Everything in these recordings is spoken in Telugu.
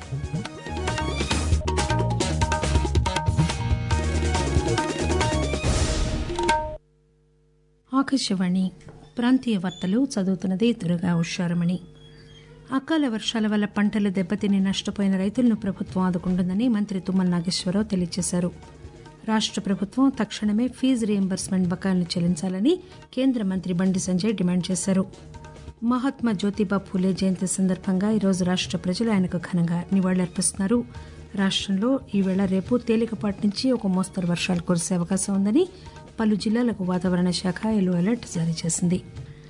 ఆకాశవాణి ప్రాంతీయ వార్తలు చదువుతున్నది దుర్గా ఉషారమణి అకాల వర్షాల వల్ల పంటలు దెబ్బతిని నష్టపోయిన రైతులను ప్రభుత్వం ఆదుకుంటుందని మంత్రి తుమ్మల నాగేశ్వరరావు తెలియజేశారు రాష్ట ప్రభుత్వం తక్షణమే ఫీజు రీయింబర్స్మెంట్ బకాయిలను చెల్లించాలని కేంద్ర మంత్రి బండి సంజయ్ డిమాండ్ చేశారు మహాత్మా జ్యోతిబా ఫూలే జయంతి సందర్భంగా ఈరోజు రాష్ట ప్రజలు ఆయనకు ఘనంగా నివాళులర్పిస్తున్నారు రాష్టంలో ఈవేళ రేపు తేలికపాటి నుంచి ఒక మోస్తరు వర్షాలు కురిసే అవకాశం ఉందని పలు జిల్లాలకు వాతావరణ శాఖ ఎల్లో అలర్ట్ జారీ చేసింది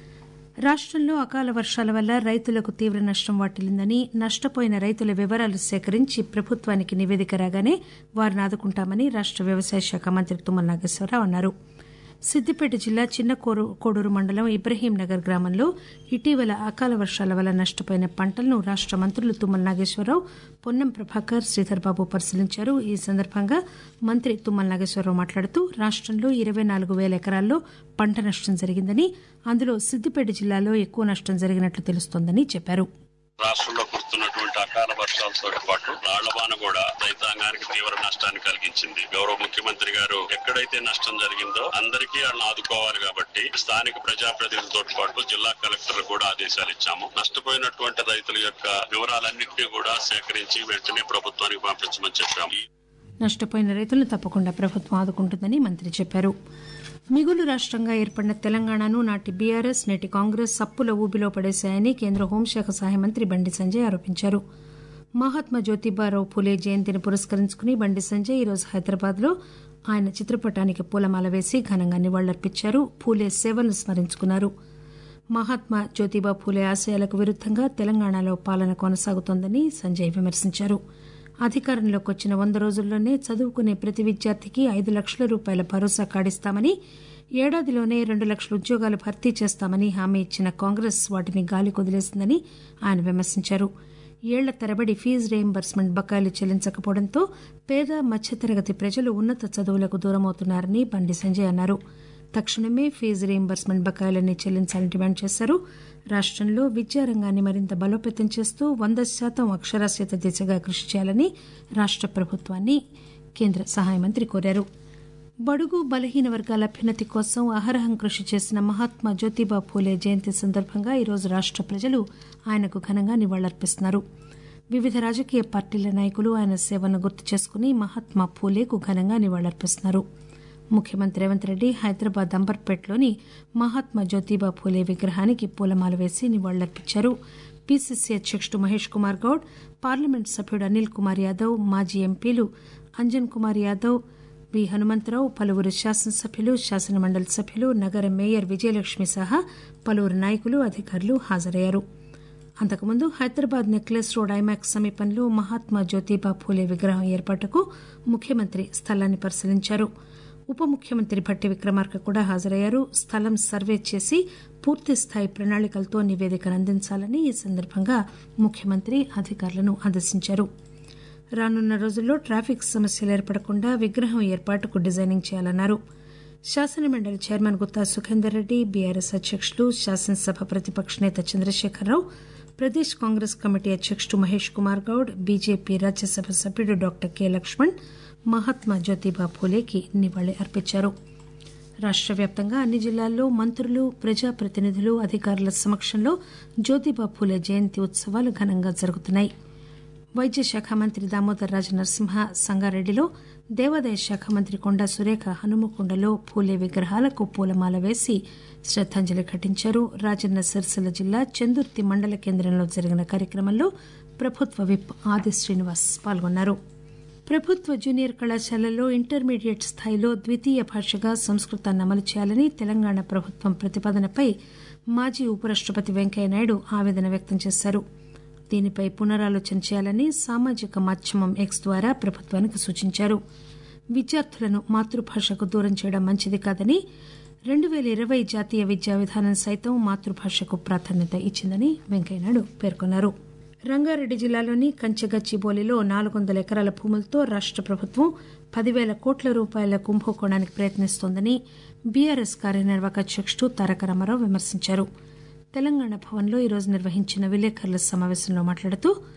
రాష్టంలో అకాల వర్షాల వల్ల రైతులకు తీవ్ర నష్టం వాటిల్లిందని నష్టపోయిన రైతుల వివరాలు సేకరించి ప్రభుత్వానికి నివేదిక రాగానే వారిని ఆదుకుంటామని రాష్ట వ్యవసాయ శాఖ మంత్రి తుమ్మల నాగేశ్వరరావు అన్నారు సిద్దిపేట జిల్లా చిన్న కోడూరు మండలం ఇబ్రహీం నగర్ గ్రామంలో ఇటీవల అకాల వర్షాల వల్ల నష్టపోయిన పంటలను రాష్ట మంత్రులు తుమ్మల నాగేశ్వరరావు పొన్నం ప్రభాకర్ శ్రీధర్ బాబు పరిశీలించారు ఈ సందర్భంగా మంత్రి తుమ్మల నాగేశ్వరరావు మాట్లాడుతూ రాష్టంలో ఇరవై నాలుగు పేల ఎకరాల్లో పంట నష్టం జరిగిందని అందులో సిద్దిపేట జిల్లాలో ఎక్కువ నష్టం జరిగినట్లు తెలుస్తోందని చెప్పారు రాష్ట్రంలో కురుస్తున్నటువంటి అకాల వర్షాలతో పాటు రాళ్లవాన కూడా రైతాంగానికి తీవ్ర నష్టాన్ని కలిగించింది గౌరవ ముఖ్యమంత్రి గారు ఎక్కడైతే నష్టం జరిగిందో అందరికీ వాళ్ళని ఆదుకోవాలి కాబట్టి స్థానిక ప్రజాప్రతినిధులతో పాటు జిల్లా కలెక్టర్ కూడా ఆదేశాలు ఇచ్చాము నష్టపోయినటువంటి రైతుల యొక్క వివరాలన్నింటినీ కూడా సేకరించి వెంటనే ప్రభుత్వానికి పంపించమని చెప్పాము నష్టపోయిన రైతులను తప్పకుండా ప్రభుత్వం ఆదుకుంటుందని మంత్రి చెప్పారు మిగులు రాష్టంగా ఏర్పడిన తెలంగాణను నాటి బీఆర్ఎస్ నేటి కాంగ్రెస్ అప్పుల ఊబిలో పడేశాయని కేంద్ర హోంశాఖ సహాయ మంత్రి బండి సంజయ్ ఆరోపించారు మహాత్మా జ్యోతిబారావు పూలే జయంతిని పురస్కరించుకుని బండి సంజయ్ ఈరోజు హైదరాబాద్ లో ఆయన చిత్రపటానికి పూలమాల వేసి ఘనంగా నివాళులర్పించారు పూలే సేవలను స్మరించుకున్నారు మహాత్మా జ్యోతిబా పూలే ఆశయాలకు విరుద్దంగా తెలంగాణలో పాలన కొనసాగుతోందని సంజయ్ విమర్శించారు అధికారంలోకి వచ్చిన వంద రోజుల్లోనే చదువుకునే ప్రతి విద్యార్థికి ఐదు లక్షల రూపాయల భరోసా కాడిస్తామని ఏడాదిలోనే రెండు లక్షల ఉద్యోగాలు భర్తీ చేస్తామని హామీ ఇచ్చిన కాంగ్రెస్ వాటిని గాలి కొదిలేసిందని ఆయన విమర్శించారు ఏళ్ల తరబడి ఫీజు రీయింబర్స్మెంట్ బకాయిలు చెల్లించకపోవడంతో పేద మధ్యతరగతి ప్రజలు ఉన్నత చదువులకు దూరమవుతున్నారని బండి సంజయ్ అన్నారు తక్షణమే ఫీజు రీయింబర్స్మెంట్ బకాయిలన్నీ చెల్లించాలని డిమాండ్ చేశారు రాష్టంలో విద్యారంగాన్ని మరింత బలోపేతం చేస్తూ వంద శాతం అక్షరాస్యత దిశగా కృషి చేయాలని రాష్ట ప్రభుత్వాన్ని కేంద్ర సహాయ మంత్రి కోరారు బడుగు బలహీన వర్గాల అభ్యున్నతి కోసం అహరహం కృషి చేసిన మహాత్మా జ్యోతిబా ఫూలే జయంతి సందర్భంగా ఈరోజు రాష్ట ప్రజలు ఆయనకు ఘనంగా నివాళులర్పిస్తున్నారు వివిధ రాజకీయ పార్టీల నాయకులు ఆయన సేవలను గుర్తు చేసుకుని మహాత్మా ఫూలేకు ఘనంగా నివాళులర్పిస్తున్నారు ముఖ్యమంత్రి రేవంత్ రెడ్డి హైదరాబాద్ అంబర్పేటలోని మహాత్మా జ్యోతిబా ఫూలే విగ్రహానికి పూలమాల వేసి నివాళులర్పించారు పీసీసీ అధ్యకుడు మహేష్ కుమార్ గౌడ్ పార్లమెంట్ సభ్యుడు అనిల్ కుమార్ యాదవ్ మాజీ ఎంపీలు అంజన్ కుమార్ యాదవ్ వి హనుమంతరావు పలువురు శాసనసభ్యులు శాసనమండలి సభ్యులు నగర మేయర్ విజయలక్ష్మి సహా పలువురు నాయకులు అధికారులు హాజరయ్యారు అంతకుముందు హైదరాబాద్ నెక్లెస్ రోడ్ ఐమాక్స్ సమీపంలో మహాత్మా జ్యోతిబా ఫూలే విగ్రహం ఏర్పాటుకు ముఖ్యమంత్రి స్థలాన్ని పరిశీలించారు ఉప ముఖ్యమంత్రి భట్టి విక్రమార్క కూడా హాజరయ్యారు స్థలం సర్వే చేసి పూర్తిస్థాయి ప్రణాళికలతో నివేదికను అందించాలని ఈ సందర్భంగా ముఖ్యమంత్రి అధికారులను ఆదేశించారు రానున్న రోజుల్లో ట్రాఫిక్ సమస్యలు ఏర్పడకుండా విగ్రహం ఏర్పాటుకు డిజైనింగ్ చేయాలన్నారు శాసనమండలి చైర్మన్ గుత్తా సుఖేందర్ రెడ్డి బీఆర్ఎస్ అధ్యకులు శాసనసభ ప్రతిపక్ష నేత చంద్రశేఖరరావు ప్రదేశ్ కాంగ్రెస్ కమిటీ అధ్యకుడు మహేష్ కుమార్ గౌడ్ బీజేపీ రాజ్యసభ సభ్యుడు డాక్టర్ కె లక్ష్మణ్ మహాత్మా జ్యోతిబా ఫూలేకి నివాళి అర్పించారు రాష్ట వ్యాప్తంగా అన్ని జిల్లాల్లో మంత్రులు ప్రజాప్రతినిధులు అధికారుల సమక్షంలో జ్యోతిబా ఫూలే జయంతి ఉత్సవాలు ఘనంగా జరుగుతున్నాయి వైద్య శాఖ మంత్రి దామోదర్ రాజ నరసింహ సంగారెడ్డిలో దేవాదాయ శాఖ మంత్రి కొండా సురేఖ హనుమకొండలో పూలే విగ్రహాలకు పూలమాల వేసి శ్రద్దాంజలి ఘటించారు రాజన్న సిరిసిల్ల జిల్లా చందుర్తి మండల కేంద్రంలో జరిగిన కార్యక్రమంలో ప్రభుత్వ విప్ ఆది శ్రీనివాస్ పాల్గొన్నారు ప్రభుత్వ జూనియర్ కళాశాలల్లో ఇంటర్మీడియట్ స్థాయిలో ద్వితీయ భాషగా సంస్కృతాన్ని అమలు చేయాలని తెలంగాణ ప్రభుత్వం ప్రతిపాదనపై మాజీ ఉపరాష్టపతి వెంకయ్యనాయుడు ఆవేదన వ్యక్తం చేశారు దీనిపై పునరాలోచన చేయాలని సామాజిక మాధ్యమం ఎక్స్ ద్వారా ప్రభుత్వానికి సూచించారు విద్యార్థులను మాతృభాషకు దూరం చేయడం మంచిది కాదని రెండు పేల ఇరవై జాతీయ విద్యా విధానం సైతం మాతృభాషకు ప్రాధాన్యత ఇచ్చిందని వెంకయ్యనాయుడు పేర్కొన్నారు రంగారెడ్డి జిల్లాలోని కంచెగచ్చిబౌలిలో నాలుగు వందల ఎకరాల భూములతో రాష్ట ప్రభుత్వం పదివేల కోట్ల రూపాయల కుంభకోణానికి ప్రయత్నిస్తోందని బీఆర్ఎస్ కార్యనిర్వాహక అధ్యకుడు తారక రామారావు విమర్శించారు తెలంగాణ భవన్లో ఈరోజు నిర్వహించిన విలేకరుల సమావేశంలో మాట్లాడుతూ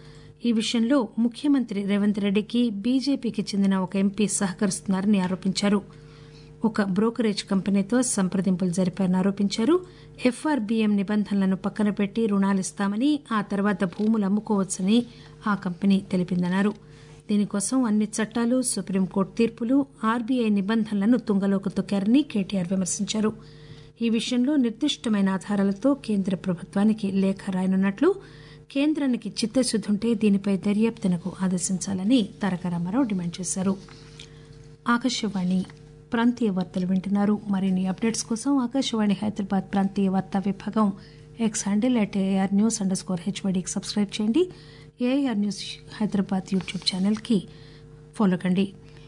ఈ విషయంలో ముఖ్యమంత్రి రేవంత్ రెడ్డికి బీజేపీకి చెందిన ఒక ఎంపీ సహకరిస్తున్నారని ఆరోపించారు ఒక బ్రోకరేజ్ కంపెనీతో సంప్రదింపులు జరిపారని ఆరోపించారు ఎఫ్ఆర్బీఎం నిబంధనలను పక్కన పెట్టి రుణాలిస్తామని ఆ తర్వాత భూములు అమ్ముకోవచ్చని ఆ కంపెనీ తెలిపిందన్నారు దీనికోసం అన్ని చట్టాలు సుప్రీంకోర్టు తీర్పులు ఆర్బీఐ నిబంధనలను తుంగలోకి తొక్కారని కేటీఆర్ విమర్శించారు ఈ విషయంలో నిర్దిష్టమైన ఆధారాలతో కేంద్ర ప్రభుత్వానికి లేఖ రాయనున్నట్లు కేంద్రానికి చిత్తశుద్దుంటే దీనిపై దర్యాప్తునకు ఆదేశించాలని తారక రామారావు డిమాండ్ చేశారు ఆకాశవాణి ప్రాంతీయ వార్తలు వింటున్నారు మరిన్ని అప్డేట్స్ కోసం ఆకాశవాణి హైదరాబాద్ ప్రాంతీయ వార్తా విభాగం X handle at AR news underscore హెచ్వైడీకి సబ్స్క్రైబ్ చేయండి ఏఆర్ న్యూస్ హైదరాబాద్ యూట్యూబ్ ఛానల్కి ఫాలో కండి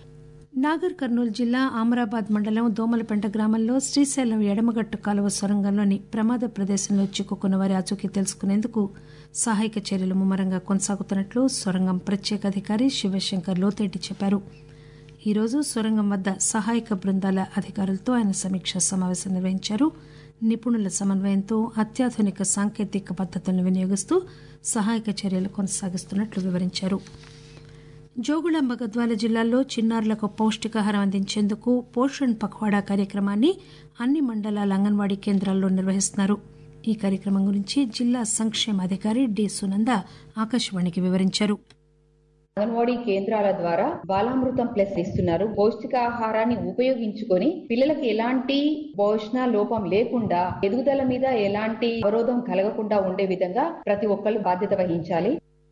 నాగర్ కర్నూలు జిల్లా ఆమరాబాద్ మండలం దోమలపెంట గ్రామంలో శ్రీశైలం ఎడమగట్టు కాలువ సొరంగంలోని ప్రమాద ప్రదేశంలో చిక్కుకున్న వారి ఆచూకీ తెలుసుకునేందుకు సహాయక చర్యలు ముమ్మరంగా కొనసాగుతున్నట్లు సొరంగం ప్రత్యేక అధికారి శివశంకర్ లోతేటి చెప్పారు ఈరోజు సొరంగం వద్ద సహాయక బృందాల అధికారులతో ఆయన సమీక్షా సమావేశం నిర్వహించారు నిపుణుల సమన్వయంతో అత్యాధునిక సాంకేతిక పద్దతులను వినియోగిస్తూ సహాయక చర్యలు కొనసాగిస్తున్నట్లు వివరించారు జోగుళాంబ గద్వాల జిల్లాల్లో చిన్నారులకు పౌష్టికాహారం అందించేందుకు పోషణ్ పఖ్వాడా కార్యక్రమాన్ని అన్ని మండలాల అంగన్వాడీ కేంద్రాల్లో నిర్వహిస్తున్నారు ఈ కార్యక్రమం గురించి జిల్లా సంక్షేమ అధికారి డి సునంద ఆకాశవాణికి వివరించారు అంగన్వాడీ కేంద్రాల ద్వారా బాలామృతం ప్లస్ ఇస్తున్నారు పౌష్టికాహారాన్ని ఉపయోగించుకొని పిల్లలకి ఎలాంటి పోషణ లోపం లేకుండా ఎదుగుదల మీద ఎలాంటి అవరోధం కలగకుండా ఉండే విధంగా ప్రతి ఒక్కరు బాధ్యత వహించాలి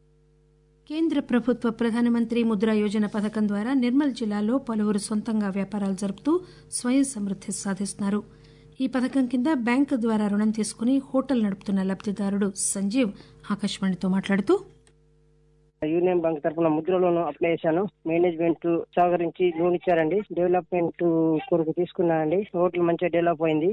కేంద్ర ప్రభుత్వ ప్రధానమంత్రి ముద్రా యోజన పథకం ద్వారా నిర్మల్ జిల్లాలో పలువురు సొంతంగా వ్యాపారాలు జరుపుతూ స్వయం సమృద్ది సాధిస్తున్నారు ఈ పథకం కింద బ్యాంకు ద్వారా రుణం తీసుకుని హోటల్ నడుపుతున్న లబ్దిదారుడు సంజీవ్ ఆకాశవాణితో మాట్లాడుతూ యూనియన్ బ్యాంక్ తరఫున ముద్ర లోన్ అప్లై చేశాను మేనేజ్మెంట్ సహకరించి లోన్ ఇచ్చారండి డెవలప్మెంట్ కొరకు తీసుకున్నానండి రోడ్లు మంచిగా డెవలప్ అయింది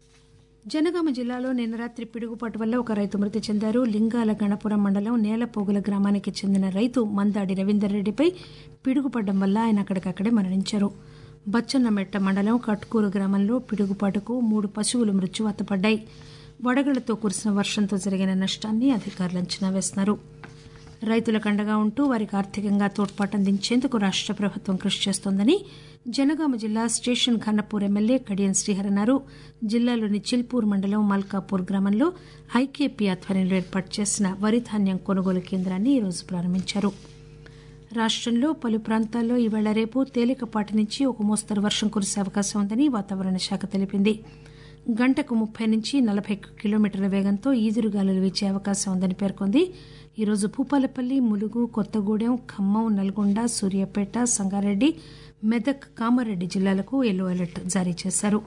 జనగామ జిల్లాలో నిన్న రాత్రి పిడుగుపాటు వల్ల ఒక రైతు మృతి చెందారు లింగాల గణపురం మండలం నేలపోగుల గ్రామానికి చెందిన రైతు మందాడి రవీందర్ రెడ్డిపై పిడుగుపడడం వల్ల ఆయన అక్కడికక్కడే మరణించారు బచ్చన్నమెట్ట మండలం కట్కూరు గ్రామంలో పిడుగుపాటుకు మూడు పశువులు మృత్యువాత పడ్డాయి వడగళ్లతో కురిసిన వర్షంతో జరిగిన నష్టాన్ని అధికారులు అంచనా వేస్తున్నారు రైతులకు అండగా ఉంటూ వారికి ఆర్థికంగా తోడ్పాటు అందించేందుకు రాష్ట ప్రభుత్వం కృషి చేస్తోందని జనగామ జిల్లా స్టేషన్ ఖన్నపూర్ ఎమ్మెల్యే కడియం శ్రీహర్ అన్నారు జిల్లాలోని చిల్పూర్ మండలం మల్కాపూర్ గ్రామంలో ఐకేపీ ఆధ్వర్యంలో ఏర్పాటు చేసిన వరి ధాన్యం కొనుగోలు కేంద్రాన్ని ఈరోజు ప్రారంభించారు రాష్టంలో పలు ప్రాంతాల్లో ఈవేళ రేపు తేలికపాటి నుంచి ఒక మోస్తరు వర్షం కురిసే అవకాశం ఉందని వాతావరణ శాఖ తెలిపింది గంటకు ముప్పై నుంచి నలభై కిలోమీటర్ల వేగంతో ఈదురుగాలులు వీచే అవకాశం ఉందని పేర్కొంది ఈరోజు భూపాలపల్లి ములుగు కొత్తగూడెం ఖమ్మం నల్గొండ సూర్యాపేట సంగారెడ్డి మెదక్ కామారెడ్డి జిల్లాలకు ఎల్లో అలర్ట్ జారీ చేశారు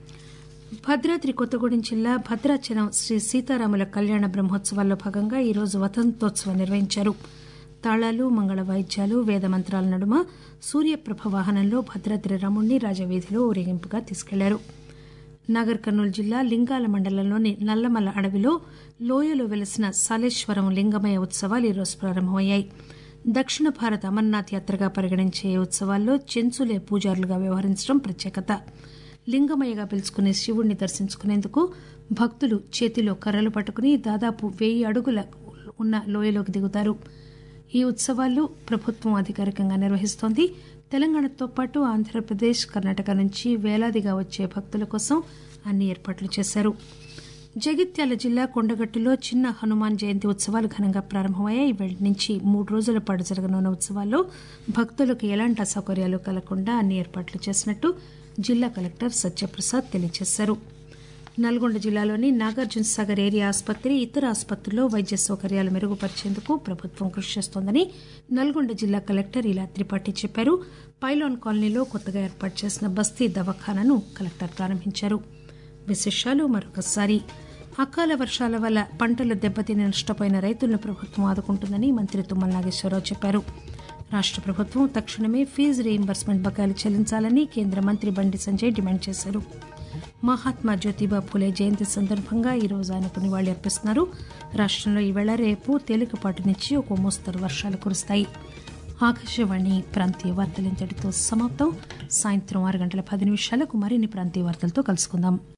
భద్రాద్రి కొత్తగూడెం జిల్లా భద్రాచలం శ్రీ సీతారాముల కళ్యాణ బ్రహ్మోత్సవాల్లో భాగంగా ఈరోజు వసంతోత్సవం నిర్వహించారు తాళాలు మంగళ వాయిద్యాలు వేద మంత్రాల నడుమ సూర్యప్రభ వాహనంలో భద్రాద్రి రాముణ్ణి రాజవీధిలో ఊరేగింపుగా తీసుకెళ్లారు నాగర్ కర్నూలు జిల్లా లింగాల మండలంలోని నల్లమల్ల అడవిలో లోయలో వెలసిన సాలేశ్వరం లింగమయ ఉత్సవాలు ఈరోజు ప్రారంభమయ్యాయి దక్షిణ భారత అమర్నాథ్ యాత్రగా పరిగణించే ఈ ఉత్సవాల్లో చెంచులే పూజారులుగా వ్యవహరించడం ప్రత్యేకత లింగమయ్యగా పిలుచుకునే శివుణ్ణి దర్శించుకునేందుకు భక్తులు చేతిలో కర్రలు పట్టుకుని దాదాపు వెయ్యి అడుగుల ఉన్న లోయలోకి దిగుతారు ఈ ఉత్సవాలు ప్రభుత్వం అధికారికంగా నిర్వహిస్తోంది తెలంగాణతో పాటు ఆంధ్రప్రదేశ్ కర్ణాటక నుంచి వేలాదిగా వచ్చే భక్తుల కోసం అన్ని ఏర్పాట్లు చేశారు జగిత్యాల జిల్లా కొండగట్టులో చిన్న హనుమాన్ జయంతి ఉత్సవాలు ఘనంగా ప్రారంభమయ్యాయి ఇవాళ నుంచి మూడు రోజుల పాటు జరగనున్న ఉత్సవాల్లో భక్తులకు ఎలాంటి అసౌకర్యాలు కలగకుండా అన్ని ఏర్పాట్లు చేసినట్టు జిల్లా కలెక్టర్ సత్యప్రసాద్ తెలియజేశారు నల్గొండ జిల్లాలోని నాగార్జున సాగర్ ఏరియా ఆసుపత్రి ఇతర ఆసుపత్రుల్లో వైద్య సౌకర్యాలు మెరుగుపరిచేందుకు ప్రభుత్వం కృషి చేస్తోందని నల్గొండ జిల్లా కలెక్టర్ ఇలా త్రిపాఠి చెప్పారు పైలాన్ కాలనీలో కొత్తగా ఏర్పాటు చేసిన బస్తీ దవాఖానాను కలెక్టర్ ప్రారంభించారు విశేషాలు మరొకసారి అకాల వర్షాల వల్ల పంటలు దెబ్బతిని నష్టపోయిన రైతులను ప్రభుత్వం ఆదుకుంటుందని మంత్రి తుమ్మల నాగేశ్వరరావు చెప్పారు రాష్ట ప్రభుత్వం తక్షణమే ఫీజు రీయింబర్స్మెంట్ బకాయిలు చెల్లించాలని కేంద్ర మంత్రి బండి సంజయ్ డిమాండ్ చేశారు మహాత్మా జ్యోతిబా ఫులే జయంతి సందర్భంగా ఈ రోజు ఆయనకు నివాళి అర్పిస్తున్నారు రాష్టంలో ఈవేళ రేపు తేలికపాటి నుంచి ఒక మోస్తరు వర్షాలు కురుస్తాయి ఆకాశవాణి ప్రాంతీయ వార్తలు ఇంతటితో సమాప్తం సాయంత్రం ఆరు గంటల పది నిమిషాలకు మరిన్ని ప్రాంతీయ వార్తలతో కలుసుకుందాం